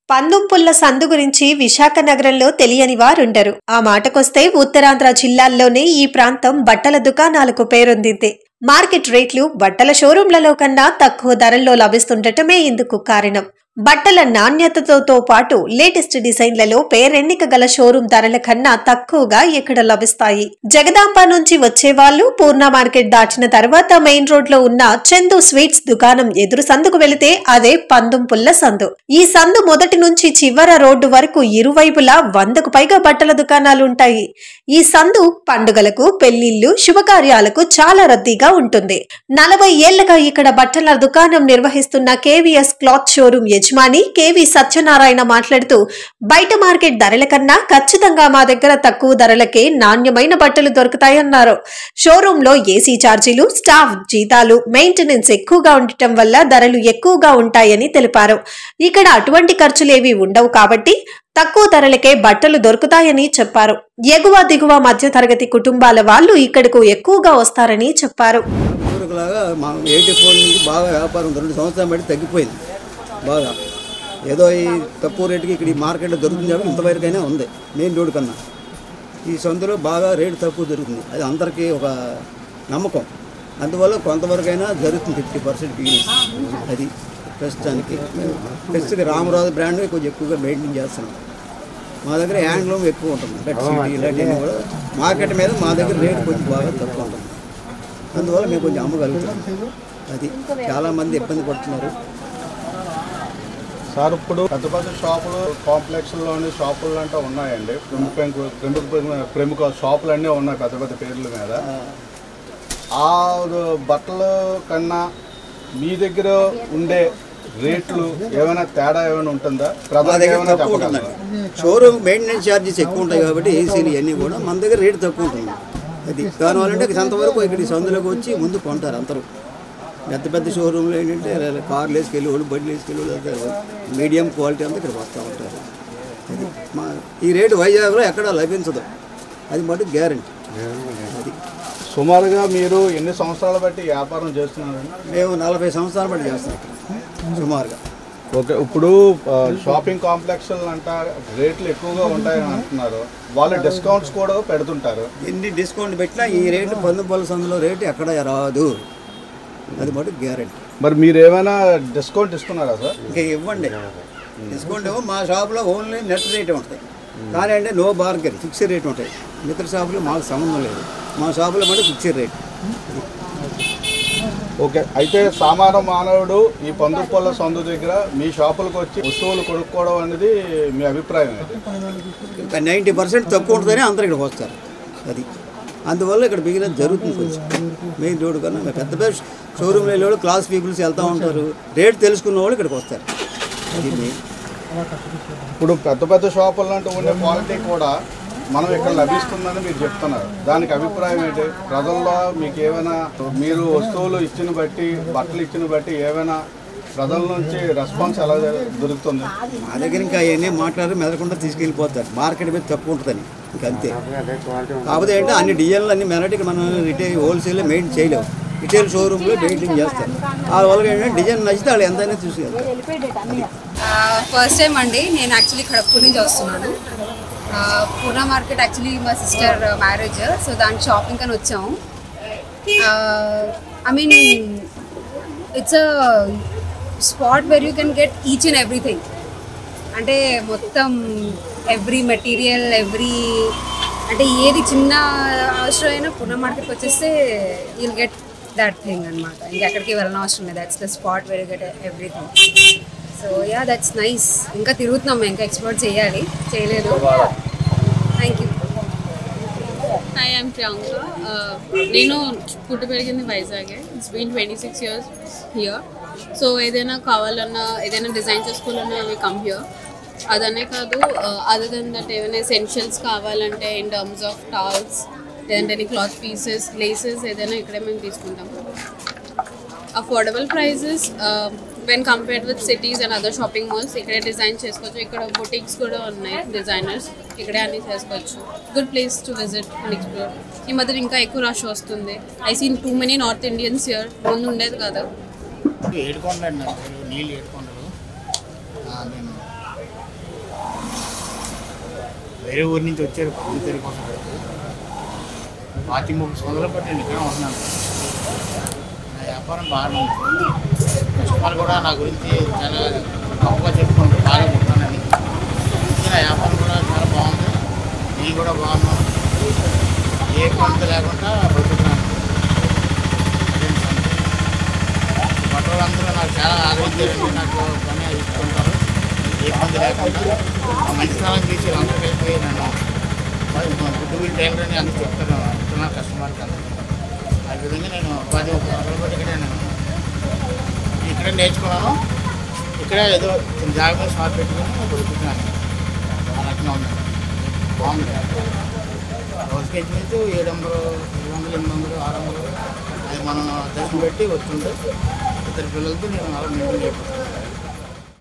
పందుంపుల్ల సందు గురించి విశాఖ నగరంలో తెలియని వారుండరు ఆ మాటకొస్తే ఉత్తరాంధ్ర జిల్లాల్లోనే ఈ ప్రాంతం బట్టల దుకాణాలకు పేరొందింది మార్కెట్ రేట్లు బట్టల షోరూంలలో కన్నా తక్కువ ధరల్లో లభిస్తుండటమే ఇందుకు కారణం బట్టల నాణ్యతతో పాటు లేటెస్ట్ డిజైన్లలో పేరెన్నిక గల షోరూం ధరల కన్నా తక్కువగా ఇక్కడ లభిస్తాయి జగదాంబ నుంచి వచ్చే వాళ్ళు పూర్ణ మార్కెట్ దాటిన తర్వాత మెయిన్ రోడ్ లో ఉన్న చందు స్వీట్స్ దుకాణం ఎదురు సందుకు వెళితే అదే పందుంపుల్ల సందు ఈ సందు మొదటి నుంచి చివర రోడ్డు వరకు ఇరువైపులా వందకు పైగా బట్టల దుకాణాలు ఉంటాయి ఈ సందు పండుగలకు పెళ్లిళ్లు శుభకార్యాలకు చాలా రద్దీగా ఉంటుంది నలభై ఏళ్లుగా ఇక్కడ బట్టల దుకాణం నిర్వహిస్తున్న కేవీఎస్ క్లాత్ షోరూం యజమాని కేవీ సత్యనారాయణ మాట్లాడుతూ బయట మార్కెట్ ధరల కన్నా ఖచ్చితంగా మా దగ్గర తక్కువ ధరలకే నాణ్యమైన బట్టలు దొరుకుతాయన్నారు షోరూమ్ లో ఏసీ ఛార్జీలు స్టాఫ్ జీతాలు మెయింటెనెన్స్ ఎక్కువగా ఉండటం వల్ల ధరలు ఎక్కువగా ఉంటాయని తెలిపారు ఇక్కడ అటువంటి ఖర్చులేవి ఉండవు కాబట్టి తక్కువ ధరలకే బట్టలు దొరుకుతాయని చెప్పారు ఎగువ దిగువ మధ్య తరగతి కుటుంబాల వాళ్ళు ఇక్కడకు ఎక్కువగా వస్తారని చెప్పారు లాగా మా ఎయిటీ ఫోర్ నుంచి బాగా వ్యాపారం రెండు సంవత్సరాలు బట్టి తగ్గిపోయింది బాగా ఏదో ఈ తక్కువ రేటుకి ఇక్కడ ఈ మార్కెట్లో దొరుకుతుంది కాబట్టి ఇంతవరకైనా ఉంది మెయిన్ రోడ్ కన్నా ఈ సందులో బాగా రేటు తక్కువ దొరుకుతుంది అది అందరికీ ఒక నమ్మకం అందువల్ల కొంతవరకైనా జరుగుతుంది ఫిఫ్టీ పర్సెంట్ బిజినెస్ అది ప్రస్తుతానికి ప్రస్తుతానికి రామరాజు బ్రాండ్ కొంచెం ఎక్కువగా మెయింటైన్ చేస్తున్నాం మా దగ్గర హ్యాండ్లూమ్ ఎక్కువ ఉంటుంది బెడ్షీట్ ఇలాంటివన్నీ కూడా మార్కెట్ మీద మా దగ్గర రేటు కొంచెం బాగా తక్కువ ఉంటుంది అందువల్ల మేము కొంచెం అమ్మగలుగుతాం అది చాలామంది ఇబ్బంది పడుతున్నారు సార్ ఇప్పుడు పెద్ద పెద్ద షాపులు కాంప్లెక్స్లోని షాపులు అంటే ఉన్నాయండి ప్రముఖ ప్రముఖ ప్రముఖ- ప్రముఖ షాపులు అన్నీ ఉన్నాయి పెద్ద పెద్ద పేర్ల మీద ఆ బట్టల కన్నా మీ దగ్గర ఉండే రేట్లు ఏమైనా తేడా ఏమైనా ఉంటుందా మా ప్రజలకు దగ్గర ఏమైనా తక్కువ చెప్పగలరా ఉంటుందండి షోరూమ్ మెయింటెనెన్స్ ఛార్జెస్ ఎక్కువ ఉంటాయి కాబట్టి ఏసీలు ఇవన్నీ కూడా మన దగ్గర రేటు తక్కువ ఉంటుంది అది దానివల్ల అంటే సంతవరకు ఇక్కడ ఈ సందులోకి వచ్చి ముందు కొంటారు అందరూ పెద్ద పెద్ద షోరూమ్లో ఏంటంటే కార్లు వేసుకెళ్ళి వాళ్ళు బండ్లు వేసుకెళ్ళి వాళ్ళు మీడియం క్వాలిటీ అంతా ఇక్కడికి వస్తూ ఉంటారు అది మా ఈ రేటు వైజాగ్లో ఎక్కడా లభించదు అది మటుకు గ్యారంటీ అది సుమారుగా మీరు ఎన్ని సంవత్సరాలు బట్టి వ్యాపారం చేస్తున్నారండి మేము నలభై సంవత్సరాలు బట్టి చేస్తాం సుమారుగా ఓకే ఇప్పుడు ఆ, షాపింగ్ కాంప్లెక్స్ అంట రేట్లు ఎక్కువగా ఉంటాయని అంటున్నారు వాళ్ళు డిస్కౌంట్స్ కూడా పెడుతుంటారు ఎన్ని డిస్కౌంట్ పెట్టినా ఈ రేటు పందుపల్లి సందులో రేటు ఎక్కడ రాదు అది మటుకు గ్యారంటీ మరి మీరు ఏమైనా డిస్కౌంట్ ఇస్తున్నారా సార్ ఇంకా ఇవ్వండి డిస్కౌంట్ ఇవ్వ మా షాప్లో ఓన్లీ నెట్ రేట్ ఉంటాయి కానీ అంటే నో బార్గెన్ ఫిక్స్డ్ రేట్ ఉంటాయి మిగతా షాపులో మాకు సంబంధం లేదు మా షాపులో మటు ఫిక్స్డ్ రేట్ ఓకే అయితే సామాన్య మానవుడు ఈ పందుపల్ల సందు దగ్గర మీ షాపులకు వచ్చి వస్తువులు కొనుక్కోవడం అనేది మీ అభిప్రాయం ఏంటి ఇంకా నైంటీ పర్సెంట్ తక్కువ ఉంటుందని అందరూ ఇక్కడికి వస్తారు అది అందువల్ల ఇక్కడ బిగినెస్ జరుగుతుంది కొంచెం మెయిన్ రోడ్ కన్నా ఇంకా పెద్ద పెద్ద షోరూమ్లో వెళ్ళే వాళ్ళు క్లాస్ పీపుల్స్ వెళ్తూ ఉంటారు రేట్ తెలుసుకున్న వాళ్ళు ఇక్కడికి వస్తారు అది మెయిన్ ఇప్పుడు పెద్ద పెద్ద షాపులు అంటూ ఉండే క్వాలిటీ కూడా మనం ఇక్కడ లభిస్తుందని మీరు చెప్తున్నారు దానికి అభిప్రాయం ఏంటి ప్రజల్లో మీకు ఏమైనా మీరు వస్తువులు ఇచ్చిన బట్టి బట్టలు ఇచ్చిన బట్టి ఏమైనా ప్రజల నుంచి రెస్పాన్స్ ఎలా దొరుకుతుంది మా దగ్గర ఇంకా అవన్నీ మాట్లాడి మెదకుండా తీసుకెళ్ళిపోతారు మార్కెట్ మీద తక్కువ ఉంటుందని ఇంకా అంతే కాకపోతే ఏంటంటే అన్ని డిజైన్లు అన్ని మెరటికి మనం రిటైల్ హోల్సేల్లో మెయింటైన్ చేయలేము రిటైల్ షోరూంలో మెయింటైన్ చేస్తారు ఆ వాళ్ళకి ఏంటంటే డిజైన్ నచ్చితే వాళ్ళు ఎంతైనా తీసుకెళ్తారు ఫస్ట్ టైం అండి నేను యాక్చువల్లీ ఖడగ్పూర్ నుంచి వస్తున్నాను ఆ, పూర్ణ మార్కెట్ యాక్చువల్లీ మా సిస్టర్ మ్యారేజ్ సో దాని షాపింగ్ అని వచ్చాము I mean it's a spot where you can get each and everything అంటే మొత్తం ఎవ్రీ మెటీరియల్ ఎవ్రీ అంటే ఏది చిన్న అవసరం అయినా పూర్ణ మార్కెట్కి వచ్చేస్తే యూల్ గెట్ దట్ థింగ్ అనమాట ఇంకెక్కడికి వెళ్ళిన అవసరం లేదు that's the spot where get everything so yeah that's nice ఇంకా తిరుగుతున్నాం ఇంకా ఎక్స్ప్లోర్ చేయాలి చేయలేదు thank you hi I'm Priyanka నేను పుట్టి పెరిగింది వైజాగే it's been twenty six years here so ఏదైనా కావాలన్నా ఏదైనా డిజైన్ చేసుకోవాలన్నా అవి కమ్ హియర్ అదనే కాదు అదర్ దెన్ దట్ ఏమైనా ఎసెన్షియల్స్ కావాలంటే ఇన్ టర్మ్స్ ఆఫ్ టాల్స్ లేదంటే ఎనీ క్లాత్ పీసెస్ లేసెస్ ఏదైనా ఇక్కడే మేము తీసుకుంటాం affordable prices when compared with cities and other shopping malls ఇక్కడే డిజైన్ చేసుకోవచ్చు ఇక్కడ బొటిక్స్ కూడా ఉన్నాయి డిజైనర్స్ ఇక్కడే అన్ని చేసుకోవచ్చు good place to visit and explore ఈ మధ్య ఇంకా ఎక్కువ రష్ వస్తుంది I seen too many north Indians year ముందు ఉండేది కదా ఏడుకొండ అండి నా పేరు నీళ్ళు ఏడుకొండలు ఆ, నేను వేరే ఊరి నుంచి వచ్చారు పాండిచేరి కోసం పాతి ముప్పై సంవత్సరాలు బట్టి నేను ఇక్కడ ఉంటున్నాను నా వ్యాపారం బాగానే ఉంది కస్టమర్ కూడా నా గురించి చాలా గొప్పగా చెప్పుకుంటారు బాగా కుడతానని నా వ్యాపారం కూడా చాలా బాగుంది నేను కూడా బాగున్నాను ఏ పంట లేకుండా బతుకుతున్నాను అదే సంగతి. పట్టవాళ్ళందరూ నాకు చాలా ఆదరించారండి నాకు పని ఇస్తుంటారు ఏ ఇబ్బంది లేకుండా ఆ మంచితనం తీసి అందరూ వెళ్ళిపోయి నన్ను గుడ్డు వీళ్ళు టైలర్ అని అందరూ చెప్తారు చెప్తున్నారు కస్టమర్కి అందరూ ఆ విధంగా నేను పది ముప్పై సంవత్సరాల పాటు ఇక్కడే నేను ఇక్కడే నేర్చుకున్నాను ఇక్కడే ఏదో చిన్న జాగ మీద షాప్ పెట్టుకుని దొరుకుతున్నాను ఆ రకంగా ఉన్నాను బాగుంది రోజుకి ఇంచుమించు ఏడు వందలు ఏడు వందలు ఎనిమిది వందలు ఆరు వందలు అది మనం దర్శనం పెట్టి వస్తుంటే ఇద్దరు పిల్లలతో నేను అలా మెయింటైన్ చేయబోతున్నాను